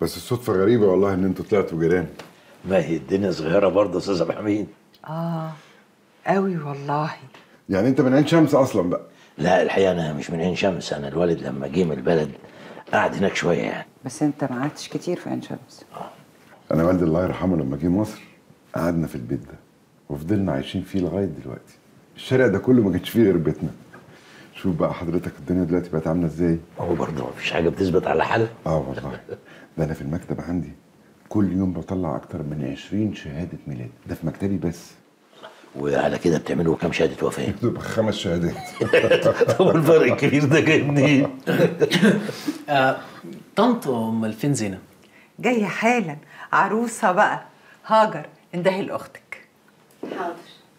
بس الصدفه غريبه والله ان انتوا طلعتوا جيران ما هي الدنيا صغيره برضه يا استاذ عبد الحميد اه قوي والله يعني انت من عين شمس اصلا بقى لا الحقيقه انا مش من عين شمس انا الوالد لما جه من البلد قعد هناك شويه يعني بس انت ما قعدتش كتير في عين شمس انا والدي الله يرحمه لما جه مصر قعدنا في البيت ده وفضلنا عايشين فيه لغايه دلوقتي الشارع ده كله ما كانش فيه غير بيتنا شوف بقى حضرتك الدنيا دلوقتي بقت عامله ازاي هو برضه مفيش حاجه بتثبت على حالها اه والله ده انا في المكتب عندي كل يوم بطلع اكتر من 20 شهاده ميلاد ده في مكتبي بس وعلى كده بتعملوا كام شهاده وفاه تبقى خمس شهادات طب الفرق الكبير ده جاي منين آه، طنط امال فين زينب؟ جايه حالا عروسه بقى هاجر اندهي لاختك حاضر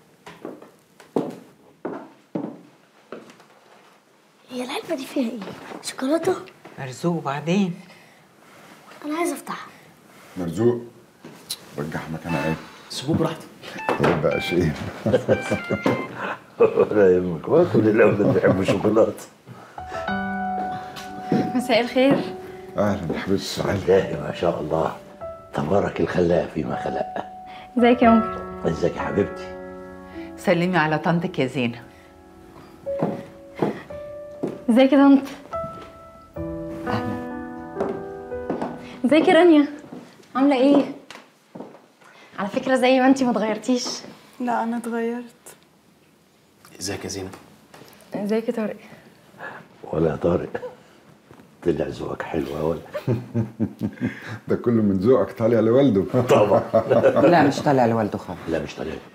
هي العلبة دي فيها ايه؟ شوكولاتة؟ مرزوق وبعدين أنا عايزة أفتحها مرزوق رجع مكانها ايه سيبوه براحته طيب بقى شيء ولا يهمك هو كل الاولاد بيحبوا الشوكولاته مساء الخير اهلا يا حبيبتي تعالي والله ما شاء الله تبارك الخلاق فيما خلق ازيك يا ممكن؟ ازيك يا حبيبتي سلمي على طنطك يا زينب ازيك يا طنط؟ ازيك يا رانيا؟ عاملة ايه؟ على فكرة زي ما انتي ما اتغيرتيش لا انا اتغيرت ازيك يا زينب؟ ازيك يا طارق؟ ولا يا طارق طلع ذوقك حلو يا ولا ده كله من ذوقك طالع لوالده طبعا لا مش طالع لوالده خالص لا مش طالع